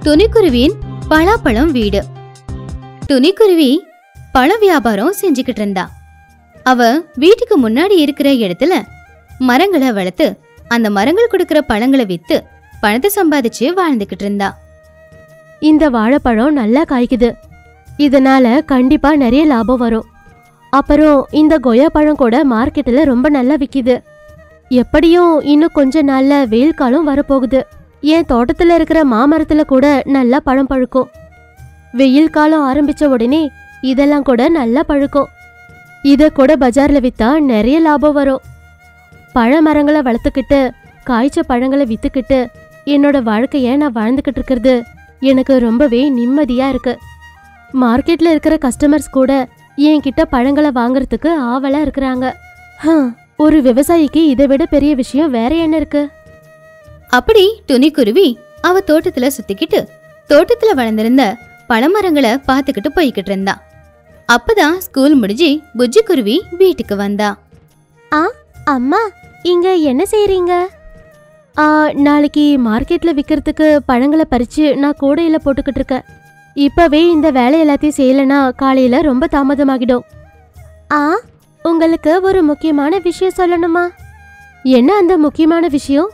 துணிக்குருவியின் பலாப்பழம் வீடு துணிக்குருவி பழ வியாபாரம் செஞ்சுக்கிட்டு இருந்தா அவ வீட்டுக்கு முன்னாடி இருக்கிற இடத்துல மரங்களை வளர்த்து அந்த மரங்கள் கொடுக்கிற பழங்களை வித்து பணத்தை சம்பாதிச்சு வாழ்ந்துகிட்டு இருந்தா இந்த வாழைப்பழம் நல்லா காய்க்குது இதனால கண்டிப்பா நிறைய லாபம் வரும் அப்புறம் இந்த கொய்யா பழம் கூட மார்க்கெட்ல ரொம்ப நல்லா விக்குது எப்படியும் இன்னும் கொஞ்ச நாள்ல வெயில் காலம் வரப்போகுது என் தோட்டத்துல இருக்கிற மாமரத்துல கூட நல்லா பழம் பழுக்கும் வெயில் காலம் ஆரம்பிச்ச உடனே இதெல்லாம் கூட நல்லா பழுக்கும் இத கூட பஜார்ல வித்தா நிறைய லாபம் வரும் பழ மரங்களை வளர்த்துக்கிட்டு காய்ச்ச பழங்களை வித்துக்கிட்டு என்னோட வாழ்க்கைய நான் வாழ்ந்துகிட்டு இருக்கிறது எனக்கு ரொம்பவே நிம்மதியா இருக்கு மார்க்கெட்ல இருக்கிற கஸ்டமர்ஸ் கூட என்கிட்ட பழங்களை வாங்குறதுக்கு ஆவலா இருக்கிறாங்க ஹம், ஒரு விவசாயிக்கு இதை விட பெரிய விஷயம் வேற என்ன இருக்கு அப்படி துணிக்குருவி அவ தோட்டத்துல சுத்திக்கிட்டு தோட்டத்துல வளர்ந்திருந்த பழமரங்களை பார்த்துக்கிட்டு போய்கிட்டு இருந்தா அப்பதான் ஸ்கூல் முடிஞ்சு புஜ்ஜி குருவி வீட்டுக்கு வந்தா அம்மா இங்க என்ன செய்றீங்க ஆ நாளைக்கு மார்க்கெட்ல விக்கிறதுக்கு பழங்களை பறிச்சு நான் கூடையில போட்டுக்கிட்டு இருக்கேன் இப்பவே இந்த வேலை எல்லாத்தையும் செய்யலைன்னா காலையில ரொம்ப தாமதமாகிடும் ஆ உங்களுக்கு ஒரு முக்கியமான விஷயம் சொல்லணுமா என்ன அந்த முக்கியமான விஷயம்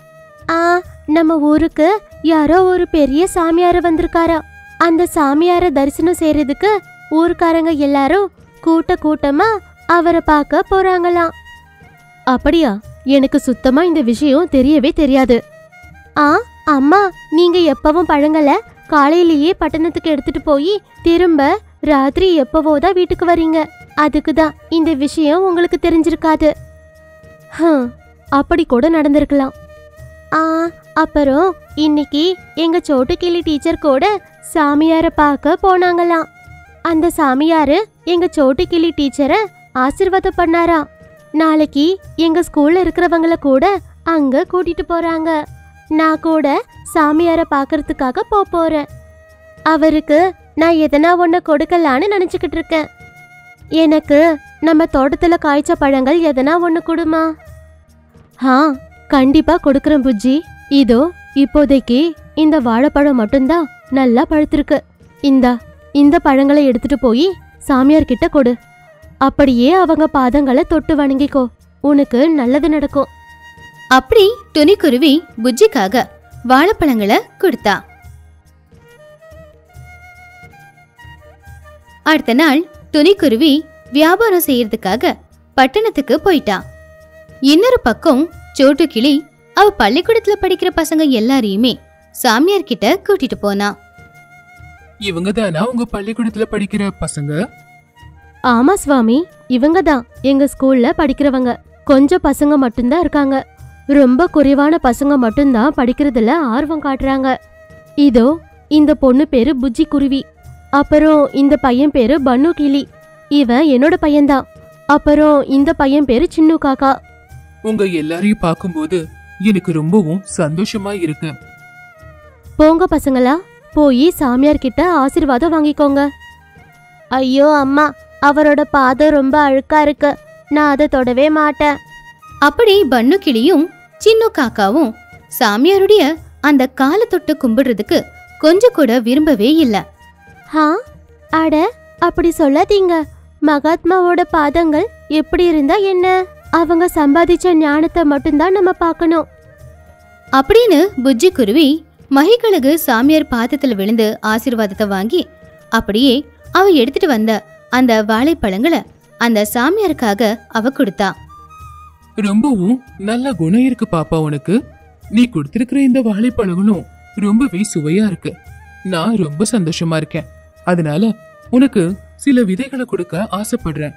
ஆ நம்ம ஊருக்கு யாரோ ஒரு பெரிய சாமியார் வந்திருக்காரா அந்த சாமியார தரிசனம் செய்யறதுக்கு ஊர்க்காரங்க எல்லாரும் கூட்ட கூட்டமா அவரை பார்க்க போறாங்களாம் அப்படியா எனக்கு சுத்தமா இந்த விஷயம் தெரியவே தெரியாது ஆ அம்மா நீங்க எப்பவும் பழங்களை காலையிலேயே பட்டணத்துக்கு எடுத்துட்டு போய் திரும்ப ராத்திரி எப்பவோ தான் வீட்டுக்கு வரீங்க அதுக்கு தான் இந்த விஷயம் உங்களுக்கு தெரிஞ்சிருக்காது ஹம், அப்படி கூட நடந்திருக்கலாம் ஆ அப்புறம் இன்னைக்கு எங்க சோட்டுக்கிளி டீச்சர் கூட சாமியார பார்க்க போனாங்களாம் அந்த சாமியாரு எங்க சோட்டுக்கிளி டீச்சரை ஆசிர்வாதம் பண்ணாரா நாளைக்கு எங்க ஸ்கூல்ல இருக்கிறவங்கள கூட அங்க கூட்டிட்டு போறாங்க நான் கூட சாமியார பார்க்கறதுக்காக போ போறேன் அவருக்கு நான் எதனா ஒண்ணு கொடுக்கலான்னு நினைச்சுக்கிட்டு இருக்கேன் எனக்கு நம்ம தோட்டத்துல காய்ச்ச பழங்கள் எதனா ஒண்ணு கொடுமா ஆ கண்டிப்பா கொடுக்கறேன் புஜ்ஜி இதோ இப்போதைக்கு இந்த வாழைப்பழம் மட்டும்தான் நல்லா பழுத்திருக்கு இந்தா இந்த பழங்களை எடுத்துட்டு போய் சாமியார் கிட்ட கொடு அப்படியே அவங்க பாதங்களை தொட்டு வணங்கிக்கோ உனக்கு நல்லது நடக்கும் அப்படி துணிக்குருவி புஜ்ஜிக்காக வாழைப்பழங்களை கொடுத்தா அடுத்த நாள் துணிக்குருவி வியாபாரம் செய்யறதுக்காக பட்டணத்துக்கு போயிட்டா இன்னொரு பக்கம் சோட்டு கிளி அவ பள்ளிக்கூடத்துல படிக்கிற பசங்க எல்லாரையுமே சாமியார் கிட்ட கூட்டிட்டு போனா இவங்க தானா உங்க பள்ளிக்கூடத்துல படிக்கிற பசங்க ஆமா சுவாமி இவங்க தான் எங்க ஸ்கூல்ல படிக்கிறவங்க கொஞ்சம் பசங்க மட்டும்தான் இருக்காங்க ரொம்ப குறைவான பசங்க மட்டும்தான் படிக்கிறதுல ஆர்வம் காட்டுறாங்க இதோ இந்த பொண்ணு பேரு புஜ்ஜி குருவி அப்புறம் இந்த பையன் பேரு பன்னு கிளி இவன் என்னோட பையன்தான் அப்புறம் இந்த பையன் பேரு சின்னு காக்கா உங்க எல்லாரையும் பார்க்கும்போது எனக்கு ரொம்பவும் சந்தோஷமா இருக்கு போங்க பசங்களா போய் சாமியார் கிட்ட ஆசீர்வாதம் வாங்கிக்கோங்க ஐயோ அம்மா அவரோட பாதம் ரொம்ப அழுக்கா இருக்கு நான் அதை தொடவே மாட்டேன் அப்படி பன்னு கிளியும் சின்ன காக்காவும் சாமியாருடைய அந்த காலை தொட்டு கும்பிடுறதுக்கு கொஞ்சம் கூட விரும்பவே இல்ல ஹா அட அப்படி சொல்லாதீங்க மகாத்மாவோட பாதங்கள் எப்படி இருந்தா என்ன அவங்க சம்பாதிச்ச ஞானத்தை மட்டும்தான் நம்ம பார்க்கணும் அப்படின்னு புஜ்ஜி குருவி மகிக்கழகு சாமியார் பாதத்துல விழுந்து ஆசீர்வாதத்தை வாங்கி அப்படியே அவ எடுத்துட்டு வந்த அந்த வாழைப்பழங்களை அந்த சாமியாருக்காக அவ கொடுத்தா ரொம்பவும் நல்ல குணம் இருக்கு பாப்பா உனக்கு நீ கொடுத்திருக்கிற இந்த வாழைப்பழங்களும் ரொம்பவே சுவையா இருக்கு நான் ரொம்ப சந்தோஷமா இருக்கேன் அதனால உனக்கு சில விதைகளை கொடுக்க ஆசைப்படுறேன்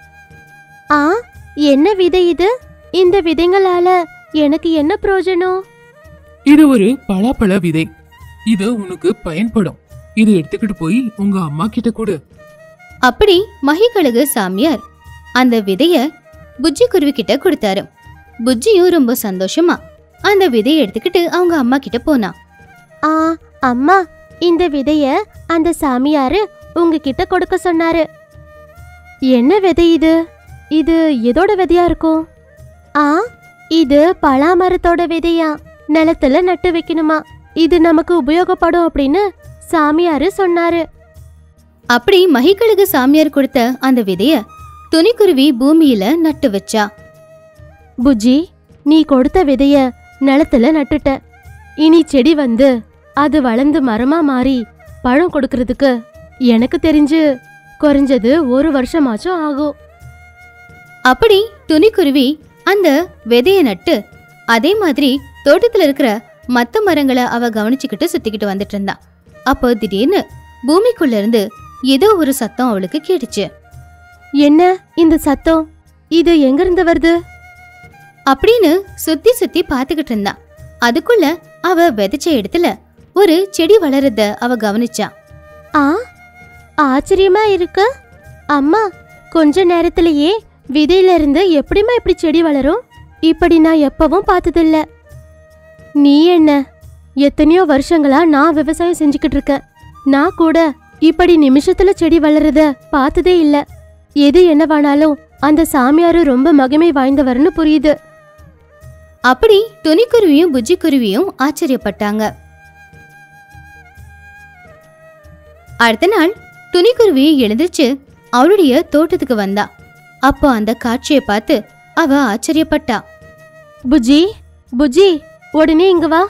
ஆ என்ன விதை இது இந்த விதைங்களால எனக்கு என்ன பிரயோஜனம் இது ஒரு பலாப்பழ விதை இது உனக்கு பயன்படும் இதை எடுத்துக்கிட்டு போய் உங்க அம்மா கிட்ட கொடு அப்படி மகிக்கழகு சாமியார் அந்த விதைய புஜ்ஜி குருவி கிட்ட கொடுத்தாரு புஜ்ஜியும் ரொம்ப சந்தோஷமா அந்த விதையை எடுத்துக்கிட்டு அவங்க அம்மா கிட்ட போனா ஆ அம்மா இந்த விதைய அந்த சாமியாரு உங்ககிட்ட கொடுக்க சொன்னாரு என்ன விதை இது இது எதோட விதையா இருக்கும் ஆ இது பலாமரத்தோட விதையா நிலத்துல நட்டு வைக்கணுமா இது நமக்கு உபயோகப்படும் அப்படின்னு சாமியாரு சொன்னாரு அப்படி மகிக்கழுகு சாமியார் கொடுத்த அந்த விதைய துணிக்குருவி பூமியில நட்டு வச்சா புஜ்ஜி நீ கொடுத்த விதைய நிலத்துல நட்டுட்ட இனி செடி வந்து அது வளர்ந்து மரமா மாறி பழம் கொடுக்கறதுக்கு எனக்கு தெரிஞ்சு குறைஞ்சது ஒரு வருஷமாச்சும் ஆகும் அப்படி துணிக்குருவி அந்த விதைய நட்டு அதே மாதிரி தோட்டத்துல இருக்கிற மத்த மரங்களை அவ கவனிச்சுக்கிட்டு சுத்திக்கிட்டு வந்துட்டு இருந்தா அப்போ திடீர்னு பூமிக்குள்ள இருந்து ஏதோ ஒரு சத்தம் அவளுக்கு கேட்டுச்சு என்ன இந்த சத்தம் இது எங்கிருந்து வருது அப்படின்னு சுத்தி சுத்தி பாத்துக்கிட்டு இருந்தா அதுக்குள்ள அவ விதைச்ச இடத்துல ஒரு செடி வளருத அவ கவனிச்சா ஆ ஆச்சரியமா இருக்கு அம்மா கொஞ்ச நேரத்திலேயே விதையில இருந்து எப்படிம்மா இப்படி செடி வளரும் இப்படி நான் எப்பவும் பார்த்ததில்ல நீ என்ன எத்தனையோ வருஷங்களா நான் விவசாயம் செஞ்சுக்கிட்டு இருக்கேன் நான் கூட இப்படி நிமிஷத்துல செடி வளருத பார்த்ததே இல்ல எது என்னவானாலும் அந்த சாமியாரு ரொம்ப மகிமை வாய்ந்தவர்னு புரியுது அப்படி துணிக்குருவியும் புஜ்ஜிக்குருவியும் ஆச்சரியப்பட்டாங்க அடுத்த நாள் துணிக்குருவி எழுந்திருச்சு அவளுடைய தோட்டத்துக்கு வந்தா அப்போ அந்த காட்சியை பார்த்து அவ ஆச்சரியப்பட்டா புஜ்ஜி புஜ்ஜி உடனே இங்க வா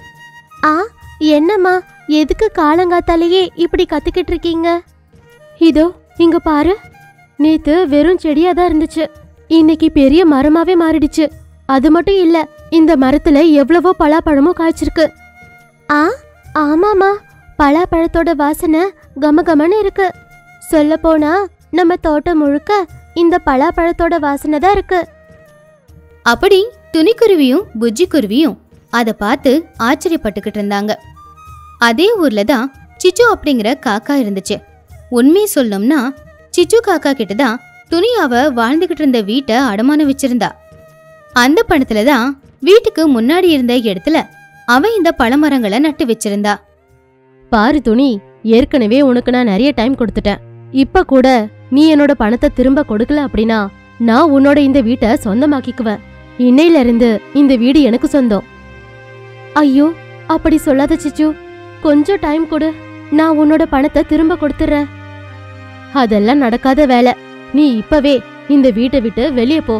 ஆ என்னம்மா எதுக்கு காலங்காத்தாலேயே இப்படி கத்திக்கிட்டு இருக்கீங்க இதோ இங்க பாரு நேத்து வெறும் செடியா தான் இருந்துச்சு இன்னைக்கு பெரிய மரமாவே மாறிடுச்சு அது மட்டும் இல்ல இந்த மரத்துல எவ்வளவோ பலாப்பழமும் காய்ச்சிருக்கு ஆ ஆமாமா பலாப்பழத்தோட வாசனை கமகமன்னு இருக்கு சொல்ல போனா நம்ம தோட்டம் முழுக்க இந்த பலாப்பழத்தோட வாசனை தான் இருக்கு அப்படி துணிக்குருவியும் புஜ்ஜிக்குருவியும் அதை பார்த்து ஆச்சரியப்பட்டுக்கிட்டு இருந்தாங்க அதே ஊர்ல தான் சிச்சு அப்படிங்கிற காக்கா இருந்துச்சு உண்மையை சொல்லணும்னா சிச்சு காக்கா கிட்ட தான் துணி அவ வாழ்ந்துகிட்டு இருந்த வீட்டை அடமானம் வச்சிருந்தா அந்த பணத்துல தான் வீட்டுக்கு முன்னாடி இருந்த இடத்துல அவன் இந்த பழமரங்களை நட்டு வச்சிருந்தா பாரு துணி ஏற்கனவே உனக்கு நான் நிறைய டைம் கொடுத்துட்டேன் இப்ப கூட நீ என்னோட பணத்தை திரும்ப கொடுக்கல அப்படின்னா நான் உன்னோட இந்த வீட்டை சொந்தமாக்கிக்குவேன் இன்னையில இருந்து இந்த வீடு எனக்கு சொந்தம் ஐயோ அப்படி சொல்லாத சிச்சு கொஞ்சம் டைம் கொடு நான் உன்னோட பணத்தை திரும்ப கொடுத்துறேன் அதெல்லாம் நடக்காத வேலை நீ இப்பவே இந்த வீட்டை விட்டு வெளியே போ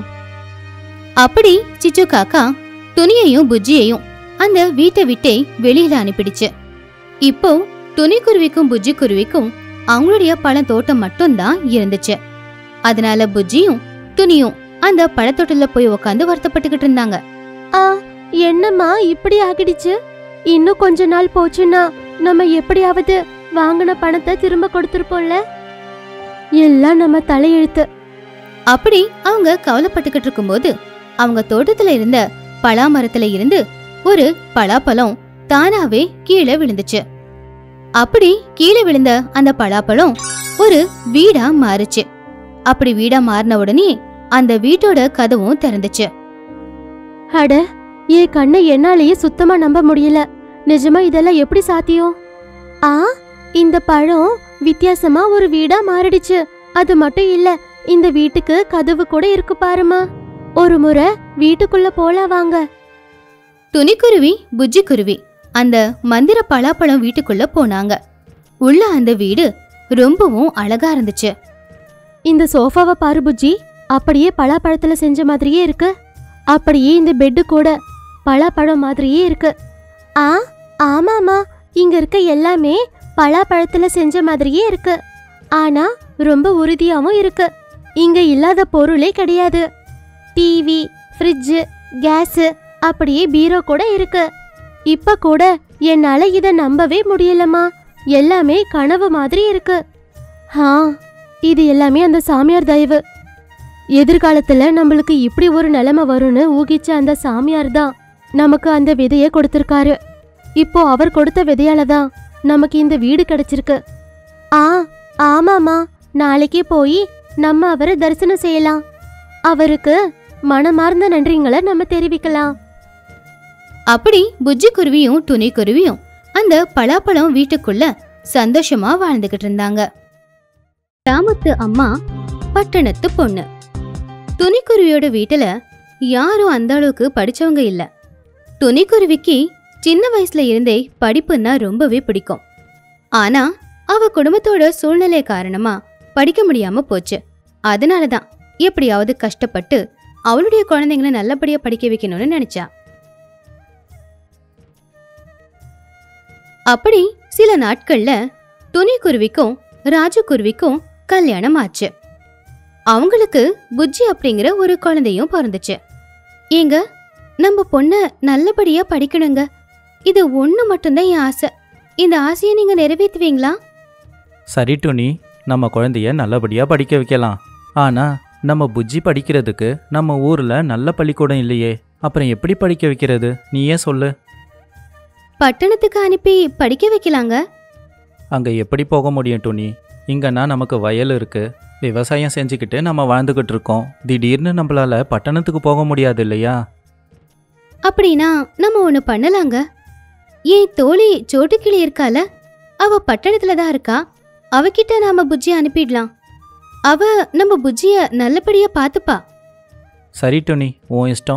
அப்படி சிச்சு காக்கா துணியையும் புஜ்ஜியையும் அந்த வீட்டை விட்டே வெளியில அனுப்பிடுச்சு இப்போ துணிக்குருவிக்கும் புஜ்ஜிக்குருவிக்கும் அவங்களுடைய பழத்தோட்டம் மட்டும்தான் இருந்துச்சு அதனால புஜ்ஜியும் துணியும் அந்த பழத்தோட்டத்துல போய் உக்காந்து வருத்தப்பட்டுக்கிட்டு இருந்தாங்க ஆ என்னம்மா இப்படி ஆகிடுச்சு இன்னும் கொஞ்ச நாள் போச்சுன்னா நம்ம எப்படியாவது வாங்கின பணத்தை திரும்ப கொடுத்துருப்போம்ல எல்லாம் நம்ம தலையெழுத்து அப்படி அவங்க கவலைப்பட்டுக்கிட்டு இருக்கும்போது அவங்க தோட்டத்துல இருந்த பலா மரத்துல இருந்து ஒரு பலாப்பழம் தானாவே கீழே விழுந்துச்சு அப்படி கீழே விழுந்த அந்த பலாப்பழம் ஒரு வீடா மாறுச்சு அப்படி வீடா மாறின உடனே அந்த வீட்டோட கதவும் திறந்துச்சு அட என் கண்ணை என்னாலேயே சுத்தமா நம்ப முடியல நிஜமா இதெல்லாம் எப்படி சாத்தியம் ஆ இந்த பழம் வித்தியாசமா ஒரு வீடா மாறிடுச்சு அது மட்டும் இல்ல இந்த வீட்டுக்கு கதவு கூட இருக்கு பாருமா ஒரு முறை வீட்டுக்குள்ள போலாம் வாங்க துணிக்குருவி புஜ்ஜிக்குருவி அந்த மந்திர பலாப்பழம் வீட்டுக்குள்ள போனாங்க உள்ள அந்த வீடு ரொம்பவும் அழகா இருந்துச்சு இந்த சோஃபாவை பாரு புஜ்ஜி அப்படியே பலாப்பழத்துல செஞ்ச மாதிரியே இருக்கு அப்படியே இந்த பெட்டு கூட பலாப்பழம் மாதிரியே இருக்கு ஆ ஆமாமா இங்க இருக்க எல்லாமே பலாப்பழத்துல செஞ்ச மாதிரியே இருக்கு ஆனா ரொம்ப உறுதியாவும் இருக்கு இங்க இல்லாத பொருளே கிடையாது டிவி ஃப்ரிட்ஜ் கேஸ் அப்படியே பீரோ கூட இருக்கு இப்ப கூட என்னால இத நம்பவே முடியலம்மா எல்லாமே கனவு மாதிரி இருக்கு ஆ இது எல்லாமே அந்த சாமியார் தயவு எதிர்காலத்துல நம்மளுக்கு இப்படி ஒரு நிலைமை வரும்னு ஊகிச்ச அந்த சாமியார் தான் நமக்கு அந்த விதைய கொடுத்திருக்காரு இப்போ அவர் கொடுத்த விதையால தான் நமக்கு இந்த வீடு கிடைச்சிருக்கு ஆ ஆமாமா நாளைக்கே போய் நம்ம அவரை தரிசனம் செய்யலாம் அவருக்கு மனமார்ந்த நன்றிங்களை நம்ம தெரிவிக்கலாம் அப்படி புஜ்ஜிக்குருவியும் துணிக்குருவியும் அந்த பலாப்பழம் வீட்டுக்குள்ள சந்தோஷமா வாழ்ந்துகிட்டு இருந்தாங்க கிராமத்து அம்மா பட்டணத்து பொண்ணு துணிக்குருவியோட வீட்டுல யாரும் அந்த அளவுக்கு படிச்சவங்க இல்ல துணிக்குருவிக்கு சின்ன வயசுல இருந்தே படிப்புன்னா ரொம்பவே பிடிக்கும் ஆனா அவ குடும்பத்தோட சூழ்நிலை காரணமா படிக்க முடியாம போச்சு அதனாலதான் எப்படியாவது கஷ்டப்பட்டு அவளுடைய குழந்தைங்கள நல்லபடியா படிக்க வைக்கணும்னு நினைச்சா அப்படி சில நாட்கள்ல துணி குருவிக்கும் ராஜு குருவிக்கும் கல்யாணம் ஆச்சு அவங்களுக்கு புஜ்ஜி அப்படிங்கிற ஒரு குழந்தையும் பிறந்துச்சு ஏங்க நம்ம பொண்ண நல்லபடியா படிக்கணுங்க இது ஒண்ணு மட்டும்தான் என் ஆசை இந்த ஆசையை நீங்க நிறைவேற்றுவீங்களா சரி டுனி நம்ம குழந்தைய நல்லபடியாக படிக்க வைக்கலாம் ஆனால் நம்ம புஜ்ஜி படிக்கிறதுக்கு நம்ம ஊரில் நல்ல பள்ளிக்கூடம் இல்லையே அப்புறம் எப்படி படிக்க வைக்கிறது நீயே சொல்லு பட்டணத்துக்கு அனுப்பி படிக்க வைக்கலாங்க அங்கே எப்படி போக முடியும் டுனி இங்கன்னா நமக்கு வயல் இருக்குது விவசாயம் செஞ்சுக்கிட்டு நம்ம வாழ்ந்துக்கிட்டு இருக்கோம் திடீர்னு நம்மளால பட்டணத்துக்கு போக முடியாது இல்லையா அப்படின்னா நம்ம ஒண்ணு பண்ணலாங்க ஏன் தோழி சோட்டுக்கிளி இருக்கால அவ பட்டணத்துல தான் இருக்கா அவகிட்ட நாம புஜ்ஜிய அனுப்பிடலாம் அவ நம்ம புஜ்ஜிய நல்லபடியா பாத்துப்பா சரி டுனி உன் இஷ்டம்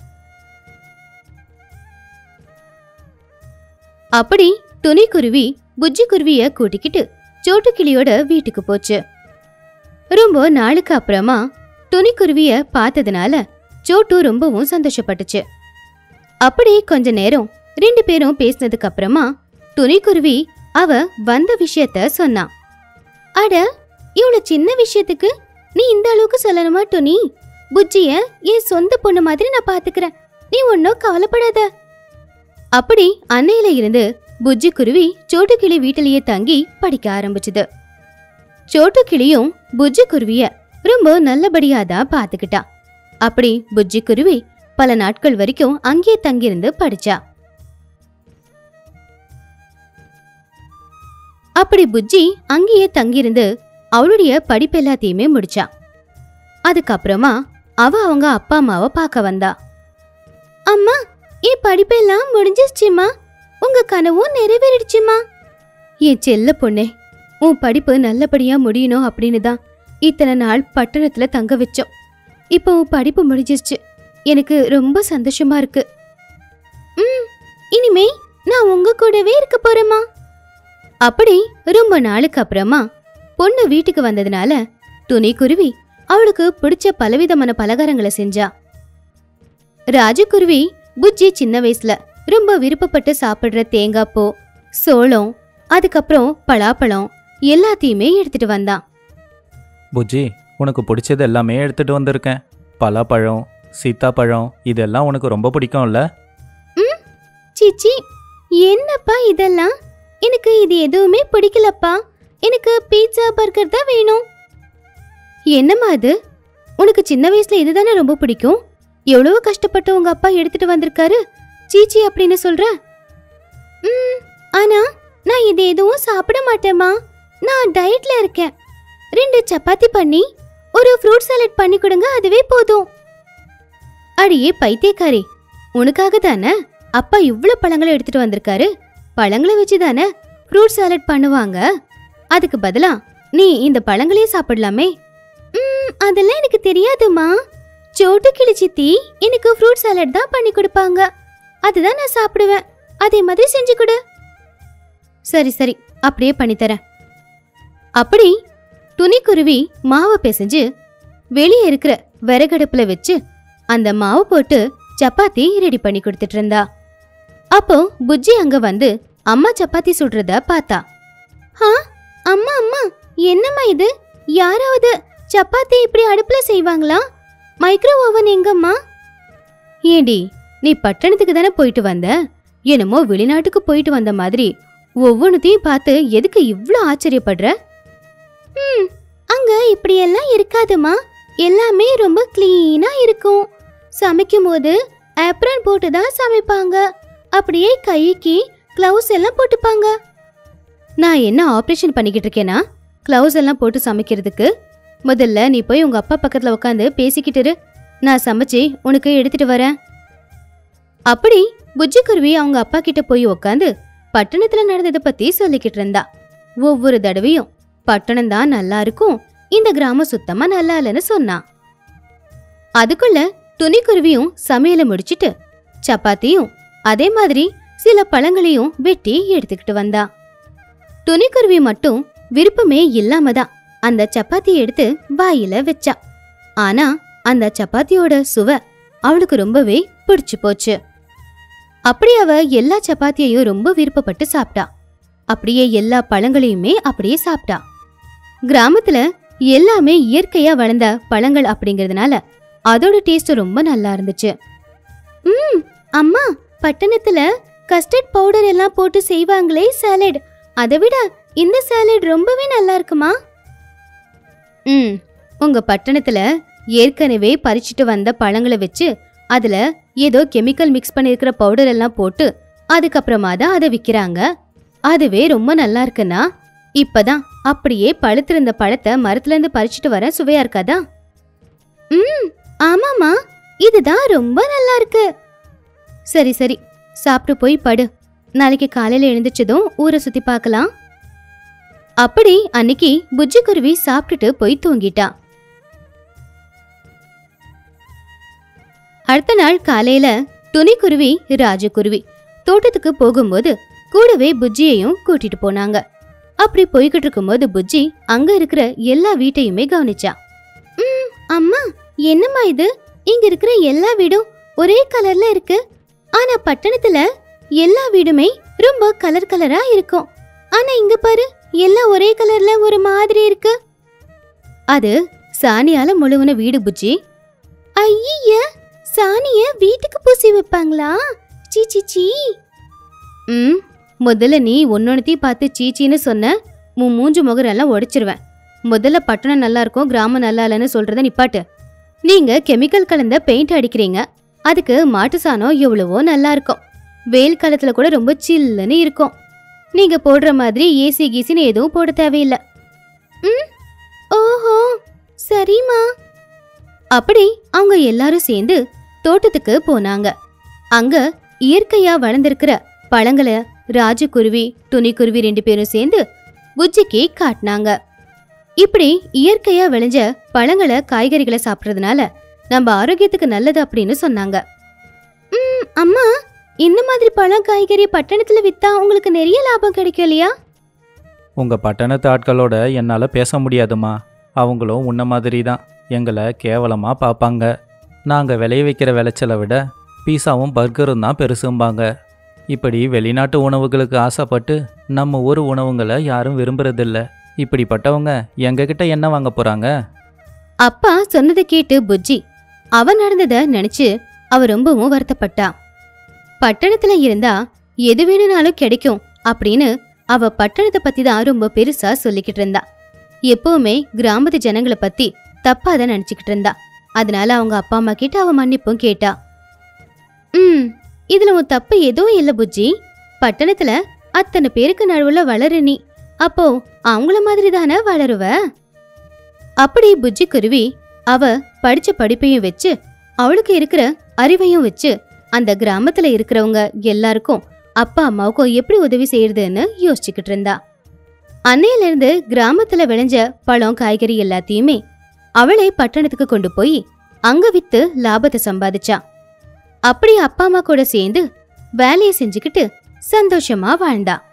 அப்படி துணி குருவி புஜ்ஜி குருவிய கூட்டிக்கிட்டு சோட்டுக்கிளியோட வீட்டுக்கு போச்சு ரொம்ப நாளுக்கு அப்புறமா துணி குருவிய பார்த்ததுனால சோட்டு ரொம்பவும் சந்தோஷப்பட்டுச்சு அப்படி கொஞ்ச நேரம் ரெண்டு பேரும் பேசினதுக்கு அப்புறமா துணி குருவி அவ வந்த விஷயத்த சொன்னான் அட இவ்வளவு சின்ன விஷயத்துக்கு நீ இந்த அளவுக்கு சொல்லணுமா துணி புஜ்ஜிய என் சொந்த பொண்ணு மாதிரி நான் பாத்துக்கிறேன் நீ ஒன்னும் கவலைப்படாத அப்படி அன்னையில இருந்து புஜ்ஜி குருவி சோட்டுக்கிளி வீட்டிலேயே தங்கி படிக்க ஆரம்பிச்சுது சோட்டுக்கிளியும் புஜ்ஜி குருவிய ரொம்ப நல்லபடியா தான் பாத்துக்கிட்டா அப்படி புஜ்ஜி குருவி பல நாட்கள் வரைக்கும் அங்கேயே தங்கியிருந்து படிச்சா அப்படி புஜ்ஜி அங்கேயே தங்கியிருந்து அவளுடைய படிப்பு எல்லாத்தையுமே முடிச்சா அதுக்கப்புறமா அவ அவங்க அப்பா அம்மாவை பார்க்க வந்தா அம்மா என் படிப்பெல்லாம் முடிஞ்சிருச்சுமா உங்க கனவும் நிறைவேறிடுச்சுமா என் செல்ல பொண்ணே உன் படிப்பு நல்லபடியா முடியணும் அப்படின்னு தான் இத்தனை நாள் பட்டணத்துல தங்க வச்சோம் இப்போ உன் படிப்பு முடிஞ்சிருச்சு எனக்கு ரொம்ப சந்தோஷமா இருக்கு ம் இனிமே நான் உங்க கூடவே இருக்க போறேம்மா அப்படி ரொம்ப நாளுக்கு அப்புறமா பொண்ணு வீட்டுக்கு வந்ததுனால துணி குருவி அவளுக்கு பிடிச்ச பலவிதமான பலகாரங்களை செஞ்சா ராஜகுருவி புஜ்ஜி சின்ன வயசுல ரொம்ப விருப்பப்பட்டு சாப்பிடுற தேங்காய் பூ சோளம் அதுக்கப்புறம் பலாப்பழம் எல்லாத்தையுமே எடுத்துட்டு வந்தான் புஜ்ஜி உனக்கு பிடிச்சது எல்லாமே எடுத்துட்டு வந்திருக்கேன் பலாப்பழம் சீத்தாப்பழம் இதெல்லாம் உனக்கு ரொம்ப பிடிக்கும்ல சிச்சி என்னப்பா இதெல்லாம் எனக்கு இது எதுவுமே பிடிக்கலப்பா எனக்கு பீட்சா பர்கர் தான் வேணும் என்னம்மா அது உனக்கு சின்ன வயசுல இதுதானே ரொம்ப பிடிக்கும் எவ்வளவு கஷ்டப்பட்டு உங்க அப்பா எடுத்துட்டு வந்திருக்காரு சீச்சி அப்படின்னு சொல்ற ம் ஆனா நான் இது எதுவும் சாப்பிட மாட்டேம்மா நான் டயட்ல இருக்கேன் ரெண்டு சப்பாத்தி பண்ணி ஒரு ஃப்ரூட் சாலட் பண்ணி கொடுங்க அதுவே போதும் அடியே பைத்தியக்காரி உனக்காக தானே அப்பா இவ்ளோ பழங்களை எடுத்துட்டு வந்திருக்காரு பழங்களை வச்சு தானே ஃப்ரூட் சாலட் பண்ணுவாங்க அதுக்கு பதிலா நீ இந்த பழங்களையே சாப்பிடலாமே ம் அதெல்லாம் எனக்கு தெரியாதுமா சோட்டு கிளி சித்தி எனக்கு ஃப்ரூட் சாலட் தான் பண்ணி கொடுப்பாங்க அதுதான் நான் சாப்பிடுவேன் அதே மாதிரி செஞ்சு கொடு சரி சரி அப்படியே பண்ணித்தரேன் அப்படி துணிக்குருவி மாவை பிசைஞ்சு வெளியே இருக்கிற விறகடுப்புல வச்சு அந்த மாவு போட்டு சப்பாத்தி ரெடி பண்ணி கொடுத்துட்டு இருந்தா அப்போ புஜ்ஜி அங்க வந்து அம்மா சப்பாத்தி சுடுறத பார்த்தா ஆ அம்மா அம்மா என்னம்மா இது யாராவது சப்பாத்தி இப்படி அடுப்புல செய்வாங்களா மைக்ரோ ஓவன் எங்கம்மா ஏண்டி நீ பட்டணத்துக்கு தானே போயிட்டு வந்த என்னமோ வெளிநாட்டுக்கு போயிட்டு வந்த மாதிரி ஒவ்வொன்றுத்தையும் பார்த்து எதுக்கு இவ்ளோ ஆச்சரியப்படுற ம் அங்க இப்படியெல்லாம் இருக்காதுமா எல்லாமே ரொம்ப க்ளீனா இருக்கும் சமைக்கும் போது ஆப்ரான் போட்டு தான் சமைப்பாங்க அப்படியே கைக்கு க்ளவுஸ் எல்லாம் போட்டுப்பாங்க நான் என்ன ஆப்ரேஷன் பண்ணிக்கிட்டு இருக்கேனா க்ளவுஸ் எல்லாம் போட்டு சமைக்கிறதுக்கு முதல்ல நீ போய் உங்க அப்பா பக்கத்துல உட்காந்து பேசிக்கிட்டு இரு நான் சமைச்சு உனக்கு எடுத்துட்டு வரேன் அப்படி புஜ்ஜி குருவி அவங்க அப்பா கிட்ட போய் உட்காந்து பட்டணத்துல நடந்ததை பத்தி சொல்லிக்கிட்டு இருந்தா ஒவ்வொரு தடவையும் பட்டணம் தான் நல்லா இருக்கும் இந்த கிராமம் சுத்தமா நல்லா இல்லைன்னு சொன்னா அதுக்குள்ள துணிக்குருவியும் சமையலை முடிச்சிட்டு சப்பாத்தியும் அதே மாதிரி சில பழங்களையும் வெட்டி எடுத்துக்கிட்டு வந்தா துணிக்குருவி மட்டும் விருப்பமே இல்லாம தான் அந்த சப்பாத்தியை எடுத்து வாயில வச்சா ஆனா அந்த சப்பாத்தியோட சுவை அவளுக்கு ரொம்பவே பிடிச்சு போச்சு அப்படி அவ எல்லா சப்பாத்தியையும் ரொம்ப விருப்பப்பட்டு சாப்பிட்டா அப்படியே எல்லா பழங்களையுமே அப்படியே சாப்பிட்டா கிராமத்துல எல்லாமே இயற்கையா வளர்ந்த பழங்கள் அப்படிங்கறதுனால அதோட டேஸ்ட் ரொம்ப நல்லா இருந்துச்சு ம் அம்மா பட்டணத்துல கஸ்டர்ட் பவுடர் எல்லாம் போட்டு செய்வாங்களே சாலட் அதை விட இந்த சாலட் ரொம்பவே நல்லா இருக்குமா ம் உங்க பட்டணத்துல ஏற்கனவே பறிச்சிட்டு வந்த பழங்களை வச்சு அதுல ஏதோ கெமிக்கல் மிக்ஸ் பண்ணிருக்கிற பவுடர் எல்லாம் போட்டு அதுக்கப்புறமா தான் அதை விக்கிறாங்க அதுவே ரொம்ப நல்லா இருக்குன்னா இப்பதான் அப்படியே பழுத்திருந்த பழத்தை மரத்துல இருந்து பறிச்சிட்டு வர சுவையா இருக்காதா ம் ஆமாமா இதுதான் ரொம்ப நல்லா இருக்கு சரி சரி சாப்பிட்டு போய் படு நாளைக்கு காலையில எழுந்திரிச்சதும் ஊரை சுத்தி பார்க்கலாம் அப்படி அன்னைக்கு புஜ்ஜி குருவி சாப்பிட்டுட்டு போய் தூங்கிட்டா அடுத்த நாள் காலையில துணிக்குருவி ராஜகுருவி தோட்டத்துக்கு போகும்போது கூடவே புஜ்ஜியையும் கூட்டிட்டு போனாங்க அப்படி போய்கிட்டு இருக்கும்போது புஜ்ஜி அங்க இருக்கிற எல்லா வீட்டையுமே கவனிச்சா ம் அம்மா என்னம்மா இது இங்க இருக்கிற எல்லா வீடும் ஒரே கலர்ல இருக்கு ஆனா பட்டணத்துல எல்லா வீடுமே ரொம்ப கலர் கலரா இருக்கும் ஆனா இங்க பாரு எல்லாம் ஒரே கலர்ல ஒரு மாதிரி இருக்கு அது சாணியால முழுவன வீடு புஜ்ஜி ஐய சாணிய வீட்டுக்கு பூசி வைப்பாங்களா சீ சீ சீ ம் முதல்ல நீ ஒன்னொன்னத்தையும் பார்த்து சீச்சின்னு சொன்ன உன் மூஞ்சு முகரெல்லாம் உடைச்சிருவேன் முதல்ல பட்டணம் நல்லா இருக்கும் கிராமம் நல்லா இல்லைன்னு சொல்றத நிப்பாட்டு நீங்க கெமிக்கல் கலந்த பெயிண்ட் அடிக்கிறீங்க அதுக்கு மாட்டு சாணம் எவ்வளவோ நல்லா இருக்கும் வெயில் காலத்துல கூட ரொம்ப சில்லுன்னு இருக்கும் நீங்க போடுற மாதிரி ஏசி கீசின்னு எதுவும் போட தேவையில்லை ம் ஓஹோ சரிம்மா அப்படி அவங்க எல்லாரும் சேர்ந்து தோட்டத்துக்கு போனாங்க அங்க இயற்கையா வளர்ந்திருக்கிற பழங்களை ராஜகுருவி துணிக்குருவி ரெண்டு பேரும் சேர்ந்து புஜ்ஜிக்கு காட்டினாங்க இப்படி இயற்கையா விளைஞ்ச பழங்களை காய்கறிகளை சாப்பிட்றதுனால நம்ம ஆரோக்கியத்துக்கு நல்லது அப்படின்னு சொன்னாங்க ம் அம்மா இந்த மாதிரி பழம் காய்கறி பட்டணத்துல வித்தா உங்களுக்கு நிறைய லாபம் கிடைக்கும் இல்லையா உங்கள் பட்டணத்து ஆட்களோட என்னால் பேச முடியாதுமா அவங்களும் உன்ன மாதிரி தான் எங்களை கேவலமாக பார்ப்பாங்க நாங்கள் விளைய வைக்கிற விளைச்சலை விட பீஸாவும் பர்கரும் தான் பெருசும்பாங்க இப்படி வெளிநாட்டு உணவுகளுக்கு ஆசைப்பட்டு நம்ம ஊர் உணவுங்களை யாரும் விரும்புறதில்ல இப்படிப்பட்டவங்க எங்ககிட்ட என்ன வாங்க போகிறாங்க அப்பா சொன்னதை கேட்டு புஜ்ஜி அவ நடந்தத நினைச்சு அவ ரொம்பவும் வருத்தப்பட்டா பட்டணத்துல இருந்தா எது வேணும்னாலும் கிடைக்கும் அப்படின்னு அவ பட்டணத்தை பத்தி தான் ரொம்ப பெருசா சொல்லிக்கிட்டு இருந்தா எப்பவுமே கிராமத்து ஜனங்களை பத்தி தப்பா தான் நினைச்சுக்கிட்டு இருந்தா அதனால அவங்க அப்பா அம்மா கிட்ட அவ மன்னிப்பும் கேட்டா ம் இதுல உன் தப்பு எதுவும் இல்ல புஜ்ஜி பட்டணத்துல அத்தனை பேருக்கு நடுவுல வளரு நீ அப்போ அவங்கள மாதிரி தானே வளருவ அப்படி புஜ்ஜி குருவி அவ படிச்ச படிப்பையும் வச்சு அவளுக்கு இருக்கிற அறிவையும் வச்சு அந்த கிராமத்துல இருக்கிறவங்க எல்லாருக்கும் அப்பா அம்மாவுக்கும் எப்படி உதவி செய்யறதுன்னு யோசிச்சுக்கிட்டு இருந்தா அன்னையில இருந்து கிராமத்துல விளைஞ்ச பழம் காய்கறி எல்லாத்தையுமே அவளே பட்டணத்துக்கு கொண்டு போய் அங்க வித்து லாபத்தை சம்பாதிச்சா அப்படி அப்பா அம்மா கூட சேர்ந்து வேலையை செஞ்சுக்கிட்டு சந்தோஷமா வாழ்ந்தா